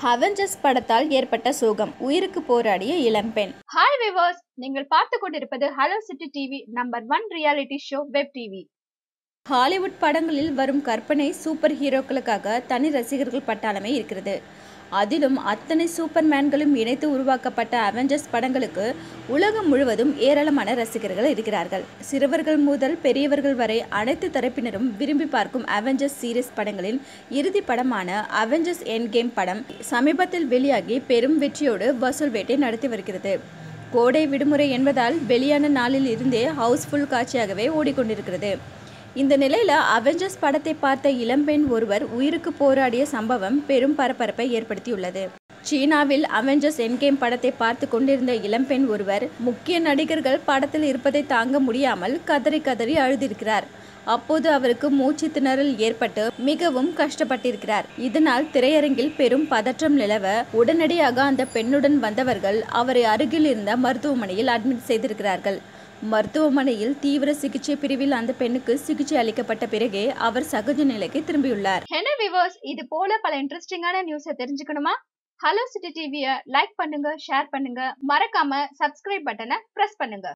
Avengers படத்தால் ஏற்பட்ட சோகம் உயிருக்கு போராடிய இளம்பெண் ஹாய் விவர்ஸ் நீங்கள் பார்த்து கொண்டிருப்பது hello city TV number one reality show web TV Hollywood படங்களில் வரும் கற்பனை சூப்பர் ஹீரோக்களுக்காக தனி ரசிகர்கள் பட்டாளமே இருக்கிறது அதிலும் அத்தனை சூப்பர்மேன்களும் இணைத்து உருவாக்கப்பட்ட அவெஞ்சர்ஸ் படங்களுக்கு உலகம் முழுவதும் ஏராளமான ரசிகர்கள் இருக்கிறார்கள் சிறுவர்கள் முதல் பெரியவர்கள் வரை அனைத்து தரப்பினரும் விரும்பி பார்க்கும் அவெஞ்சர்ஸ் சீரிஸ் படங்களின் இறுதி படமான அவெஞ்சர்ஸ் என் கேம் படம் சமீபத்தில் வெளியாகி பெரும் வெற்றியோடு வசூல் வேட்டை நடத்தி வருகிறது கோடை விடுமுறை என்பதால் வெளியான நாளில் இருந்தே ஹவுஸ்ஃபுல் காட்சியாகவே ஓடிக்கொண்டிருக்கிறது இந்த நிலையில அவெஞ்சர்ஸ் படத்தை பார்த்த இளம்பெண் ஒருவர் உயிருக்கு போராடிய சம்பவம் பெரும் பரபரப்பை ஏற்படுத்தியுள்ளது சீனாவில் அவெஞ்சர்ஸ் என்கேம் படத்தை பார்த்து கொண்டிருந்த இளம்பெண் ஒருவர் முக்கிய நடிகர்கள் படத்தில் இருப்பதை தாங்க முடியாமல் கதறி கதறி அழுதிருக்கிறார் அப்போது அவருக்கு மூச்சு திணறல் ஏற்பட்டு மிகவும் கஷ்டப்பட்டிருக்கிறார் இதனால் திரையரங்கில் பெரும் பதற்றம் நிலவ உடனடியாக அந்த பெண்ணுடன் வந்தவர்கள் அவரை அருகில் இருந்த மருத்துவமனையில் அட்மிட் செய்திருக்கிறார்கள் மருத்துவமனையில் தீவிர சிகிச்சை பிரிவில் அந்த பெண்ணுக்கு சிகிச்சை அளிக்கப்பட்ட பிறகே அவர் சகஜ நிலைக்கு திரும்பியுள்ளார் என்ன விவர்ஸ் இது போல பல இன்ட்ரெஸ்டிங்கான நியூஸை தெரிஞ்சுக்கணுமா ஹலோ சிட்டி டிவியை லைக் பண்ணுங்க ஷேர் பண்ணுங்க மறக்காம சப்ஸ்கிரைப் பட்டனை பிரஸ் பண்ணுங்க